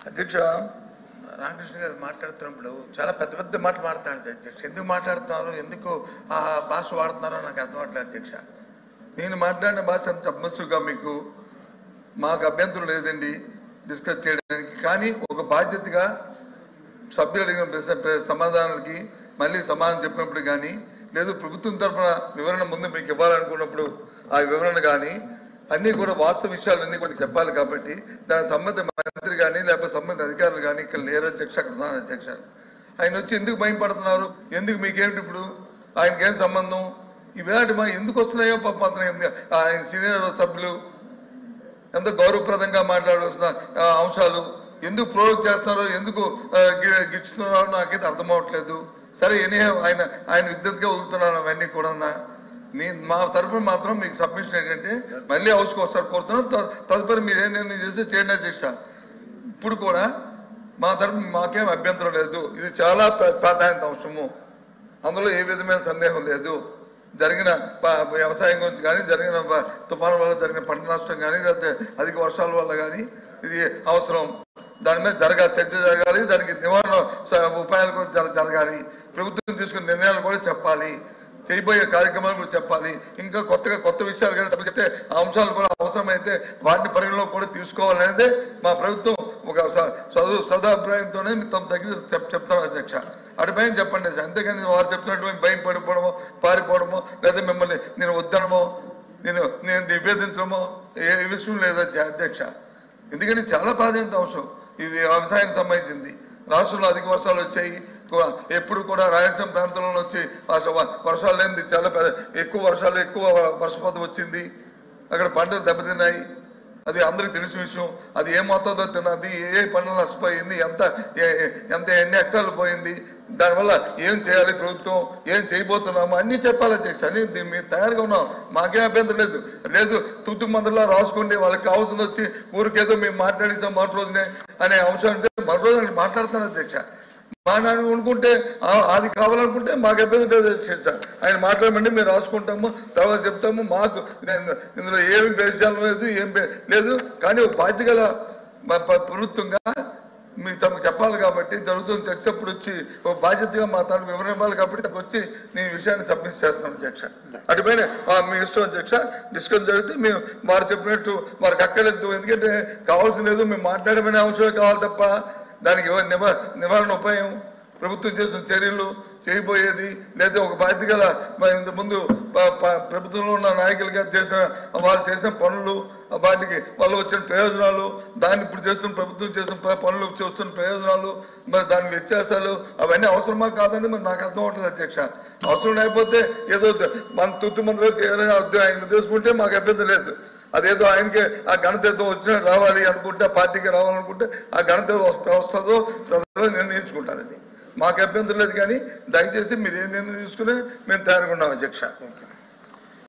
అధ్యక్ష రామకృష్ణ గారు మాట్లాడుతున్నప్పుడు చాలా పెద్ద పెద్ద మాటలు మాట్లాడుతాడు అధ్యక్ష ఎందుకు మాట్లాడుతున్నారు ఎందుకు ఆ భాష వాడుతున్నారో నాకు అర్థం అవట్లేదు అధ్యక్ష నేను మాట్లాడిన భాష అంత చెప్పమస్సుగా మీకు మాకు అభ్యంతరం లేదండి డిస్కస్ చేయడానికి కానీ ఒక బాధ్యతగా సభ్యులు అడిగిన ప్రశ్న ప్ర- సమాధానాలకి మళ్ళీ సమాధానం చెప్పినప్పుడు కానీ లేదు ప్రభుత్వం తరఫున వివరణ ముందు మీకు ఇవ్వాలనుకున్నప్పుడు ఆ వివరణ కానీ అన్నీ కూడా వాస్తవ విషయాలన్నీ కూడా చెప్పాలి కాబట్టి దానికి సంబంధిత మంత్రి కానీ లేకపోతే సంబంధిత అధికారులు కానీ ఇక్కడ లేరు అధ్యక్ష అక్కడ ఉన్నారు అధ్యక్ష ఆయన వచ్చి ఎందుకు భయపడుతున్నారు ఎందుకు మీకేమిటి ఇప్పుడు ఆయనకి ఏం సంబంధం ఇలాంటి మా ఎందుకు వస్తున్నాయో పాపం అతను ఎందు- ఆయన సీనియర్ సభ్యులు ఎంతో గౌరవప్రదంగా మాట్లాడాల్సిన ఆ, అంశాలు ఎందుకు ప్రోగ్ చేస్తున్నారో ఎందుకు ఆ, గి- గిచ్చుతున్నారో నాకైతే అర్థం అవ్వట్లేదు సరే ఎనీ ఆయన ఆయన విద్యుత్గా వదులుతున్నాను అవన్నీ కూడా నేను మా తరఫున మాత్రం మీకు సబ్మిషన్ ఏంటంటే మళ్ళీ హౌస్కి వస్తారు కోరుతున్నాం త- తదుపరి మీరు ఏం నిర్ణయం చేస్తే చేయండి అధ్యక్ష ఇప్పుడు కూడా మా తరఫున మాకేం అభ్యంతరం లేదు ఇది చాలా ప్రా- ప్రాధాన్యత అంశము అందులో ఏ విధమైన సందేహం లేదు జరిగిన ప- వ్యవసాయం గురించి కానీ జరిగిన ప- తుఫాను వల్ల జరిగిన పంట నష్టం కానీ లేకపోతే అధిక వర్షాల వల్ల కానీ ఇది అవసరం దాని మీద జరగాలి చర్చ జరగాలి దానికి నివారణ స- ఉపాయాలు కూడా జర- జరగాలి ప్రభుత్వం తీసుకున్న నిర్ణయాలు కూడా చెప్పాలి చేయబోయే కార్యక్రమాలు కూడా చెప్పాలి ఇంకా కొత్తగా కొత్త విషయాలు కానీ చెప్తే ఆ అంశాలు కూడా అవసరమైతే వాటిని పరిగణలో కూడా తీసుకోవాలనేదే మా ప్రభుత్వం ఒక స- చదువు సదాభిప్రాయంతోనే మీ తమ దగ్గర చెప్ చెప్తాను అధ్యక్ష అటు భయం చెప్పండి అధ్యక్ష. అంతేగాని వారు చెప్పినటువంటి భయం పడిపోవడమో పారిపోవడమో లేదా మిమ్మల్ని నేను వద్దనమో నేను నేను నివేదించడమో ఏ విషయం లేదు అధ్య- అధ్యక్ష ఎందుకంటే చాలా ప్రాధాన్యత అంశం ఇది వ్యవసాయానికి సంబంధించింది రాష్ట్రంలో అధిక వర్షాలు వచ్చాయి ఎక్కువ- ఎప్పుడు కూడా రాయలసీమ ప్రాంతంలో వచ్చి వర్ష- వర్షాలు లేనిది చాలా పెద్ద- ఎక్కువ వర్షాలు ఎక్కువ వర్షపాతం వచ్చింది అక్కడ పంటలు దెబ్బతిన్నాయి అది అందరికి తెలిసిన విషయం అది ఏ మొత్తంలో తిన్నది ఏ ఏ పంటలు నష్టపోయింది ఎంత ఏ- ఏ- ఎంత ఎన్ని హెక్టార్లు పోయింది దానివల్ల ఏం చేయాలి ప్రభుత్వం ఏం చేయబోతున్నాము అన్ని చెప్పాలి అధ్యక్ష అన్ని దీ- మేము తయారుగా ఉన్నాం మాకేం అభ్యంతరం లేదు లేదు తుత్తు మందులో రాసుకోండి వాళ్ళకి కావాల్సింది వచ్చి ఊరికేదో మేము మాట్లాడేసాం మొదటి రోజునే అనే అంశం అంటే మరో రోజు నేను మాట్లాడుతాను అధ్యక్ష మా నాన్న అనుకుంటే ఆ- అది కావాలనుకుంటే మాకు ఇబ్బంది లేదు అధ్యక్ష ఆయన మాట్లాడమంటే మేము రాసుకుంటాము తర్వాత చెప్తాము మాకు ఇదే- ఇందులో ఏమి బేజాలు లేదు ఏం బే- లేదు కానీ ఒక బాధ్యత గల మ- ప- ప్రభుత్వంగా మీకు తమకు చెప్పాలి కాబట్టి జరుగుతున్న చర్చ అప్పుడు వచ్చి ఒక బాధ్యతగా మా తన వివరణ ఇవ్వాలి కాబట్టి తనకు వచ్చి నేను ఈ విషయాన్ని సబ్మిట్ చేస్తాను అధ్యక్ష అటుపైన ఆ, మీ ఇష్టం అధ్యక్ష డిస్కస్ జరిగితే మేము వారు చెప్పినట్టు వారికి అక్కర్లేదు ఎందుకంటే కావాల్సింది ఏదో మేము మాట్లాడమనే అవసరమే కావాలి తప్ప దానికి ఎవ- నివ- నివారణ ఉపాయం ప్రభుత్వం చేసిన చర్యలు చేయబోయేది లేదా ఒక బాధ్యత గల మ- ఇంత ముందు ప- ప- ప్రభుత్వంలో ఉన్న నాయకులుగా చేసిన వాళ్ళు చేసిన పనులు ఆ వాటికి వాళ్ళు వచ్చిన ప్రయోజనాలు దాన్ని ఇప్పుడు చేస్తున్న ప్రభుత్వం చేసిన ప- పనులు చేస్తున్న ప్రయోజనాలు మరి దాని వ్యత్యాసాలు అవన్నీ అవసరమా కాదని మరి నాకు అర్థం అవుతుంది అధ్యక్ష అవసరం లేకపోతే ఏదో ద- మన తుట్టు మందిలో చేయాలని ఉద్దే- ఆయన ఉద్దేశం ఉంటే మాకు అభ్యంతరం లేదు అదేదో ఆయనకి ఆ ఘనత ఏదో వచ్చిన రావాలి అనుకుంటే ఆ పార్టీకి రావాలనుకుంటే ఆ ఘనత ఏదో వస్త- వస్తుందో ప్రజలు నిర్ణయించుకుంటారు అది మాకు అభ్యంతరం లేదు కానీ దయచేసి మీరు ఏ నిర్ణయం తీసుకునే మేము తయారుగా ఉన్నాం అధ్యక్ష